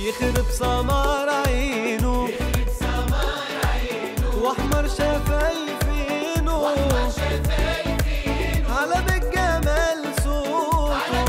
يخرب سمار عينه واحمر شفايفينه على بالجمال صوته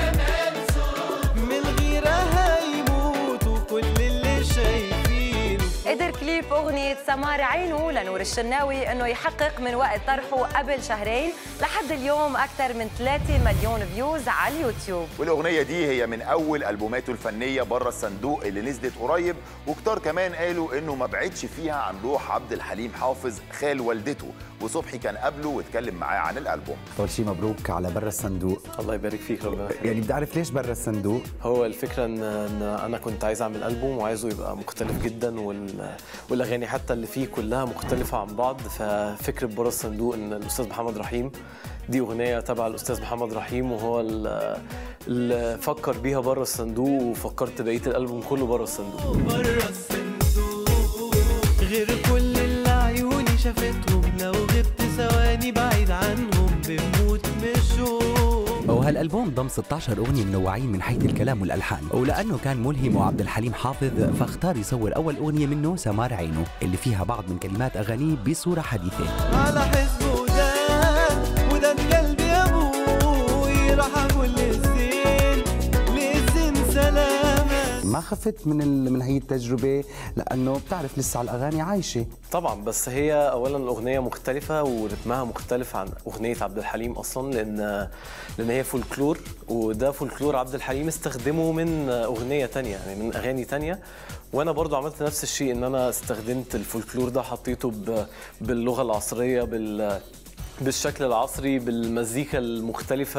من الغيرة هيموتوا كل اللي شايفينه قدر كليب أغنية سمار عينه لنور الشناوي أنه يحقق من وقت طرحه قبل شهرين لحد اليوم أكثر من 3 مليون فيوز على اليوتيوب والاغنيه دي هي من اول البوماته الفنيه بره الصندوق اللي نزلت قريب وكتار كمان قالوا انه ما بعدش فيها عن روح عبد الحليم حافظ خال والدته وصبحي كان قبله واتكلم معاه عن الالبوم اول شيء مبروك على برا الصندوق الله يبارك فيك ربنا يخليك. يعني بدي اعرف ليش برا الصندوق هو الفكره ان ان انا كنت عايز اعمل البوم وعايزه يبقى مختلف جدا وال... والاغاني حتى اللي فيه كلها مختلفه عن بعض ففكره بره الصندوق ان الاستاذ محمد رحيم دي اغنيه تبع الاستاذ محمد رحيم وهو ال- اللي فكر بيها بره الصندوق وفكرت بقيه الالبوم كله بره الصندوق بره الصندوق غير كل اللي عيوني شافتهم لو غبت ثواني بعيد عنهم بنموت من الشوق وهالالبوم ضم 16 اغنيه منوعين من حيث الكلام والالحان ولانه كان ملهم وعبد الحليم حافظ فاختار يصور اول اغنيه منه سمار عينه اللي فيها بعض من كلمات اغانيه بصوره حديثه على حزب ودان ودان قلبي يا ابوي راح اقول للزين للزين سلامة ما خفت من ال... من هي التجربه لانه بتعرف لسه على الاغاني عايشه طبعا بس هي اولا الاغنيه مختلفه ورتمها مختلف عن اغنيه عبد الحليم اصلا لان لان هي فولكلور وده فولكلور عبد الحليم استخدمه من اغنيه تانية يعني من اغاني تانية وانا برضو عملت نفس الشيء ان انا استخدمت الفولكلور ده حطيته ب- باللغه العصريه بال بالشكل العصري بالمزيكا المختلفة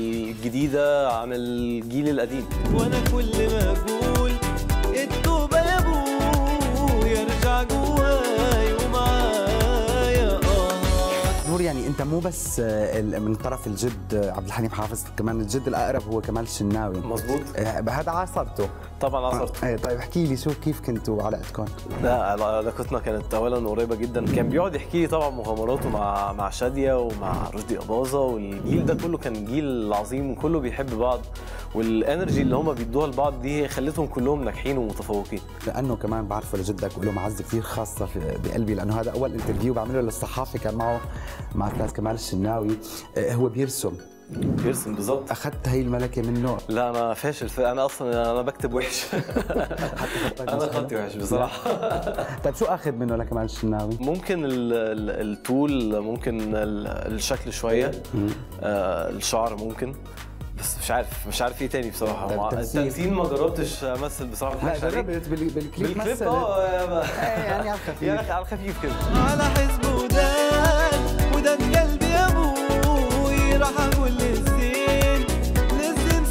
الجديدة عن الجيل القديم وانا كل ما اقول التوبة يا ابوي يرجع جواي ومعايا اه نور يعني انت مو بس آه، ال- من طرف الجد آه، عبد الحليم حافظ كمان الجد الاقرب هو كمال الشناوي مظبوط آه، هذا عاصرته طبعا عصرت ايه طيب احكي لي شو كيف كنتوا علاقتكم لا عل- علاقتنا كانت اولا قريبه جدا كان بيقعد يحكي لي طبعا مغامراته مع مع شاديه ومع رشدي اباظه والجيل ده كله كان جيل عظيم وكله بيحب بعض والانرجي اللي هم بيدوها لبعض دي هي خلتهم كلهم ناجحين ومتفوقين لانه كمان بعرفه لجدك وله معزه كثير خاصه في- بقلبي لانه هذا اول انترفيو بعمله للصحافه كان معه مع استاذ كمال الشناوي آه، هو بيرسم بيرسم بالظبط اخذت هي الملكه منه لا انا فاشل في انا اصلا انا بكتب وحش انا خطي وحش بصراحه طيب شو اخذ منه لكمال الشناوي ممكن ال- ال- الطول ممكن ال- الشكل شويه آه الشعر ممكن بس مش عارف مش عارف ايه تاني بصراحه طيب مع- التمثيل؟ التمثيل ما جربتش امثل بصراحه ما لا اضحكش عليك. جربت بال- بالكليب بالكليب مثلت. اه يعني على الخفيف. يعني على الخفيف كده على حزب ودان ودان قلبي يا ابوي راح اقول للزين للزين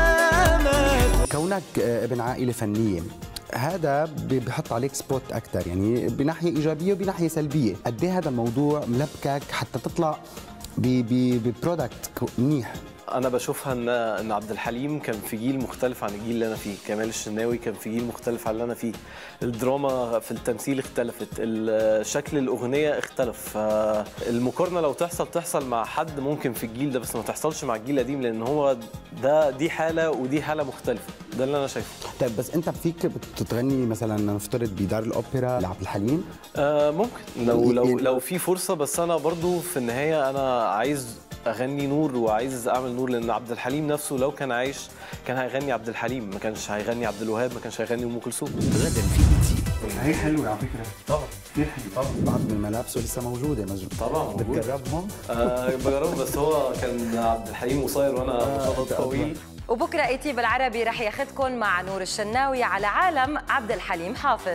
سلامة كونك آه، ابن عائله فنيه هذا ب- بحط عليك سبوت اكثر يعني بناحيه ايجابيه وبناحيه سلبيه قد ايه هذا الموضوع ملبكك حتى تطلع ب- ب- ببرودكت كو- منيح انا بشوفها ان ان عبد الحليم كان في جيل مختلف عن الجيل اللي انا فيه كمال الشناوي كان في جيل مختلف عن اللي انا فيه الدراما في التمثيل اختلفت ال- شكل الاغنيه اختلف المقارنه لو تحصل تحصل مع حد ممكن في الجيل ده بس ما تحصلش مع الجيل القديم لان هو ده دي حاله ودي حاله مختلفه ده اللي انا شايفه طيب بس انت فيك بتغني مثلا نفترض بدار الاوبرا لعبد الحليم آه ممكن لو لو يعني- لو في فرصه بس انا برضو في النهايه انا عايز اغني نور وعايز اعمل نور لان عبد الحليم نفسه لو كان عايش كان هيغني عبد الحليم ما كانش هيغني عبد الوهاب ما كانش هيغني ام كلثوم غدا في بيتي هي حلوه على فكره طبعا كثير حلو طبعا بعض من ملابسه لسه موجوده مجد طبعا موجود. بتجربهم آه بجربه بس هو كان عبد الحليم قصير وانا مخطط طويل وبكرة ايتي بالعربي رح ياخدكم مع نور الشناوي على عالم عبد الحليم حافظ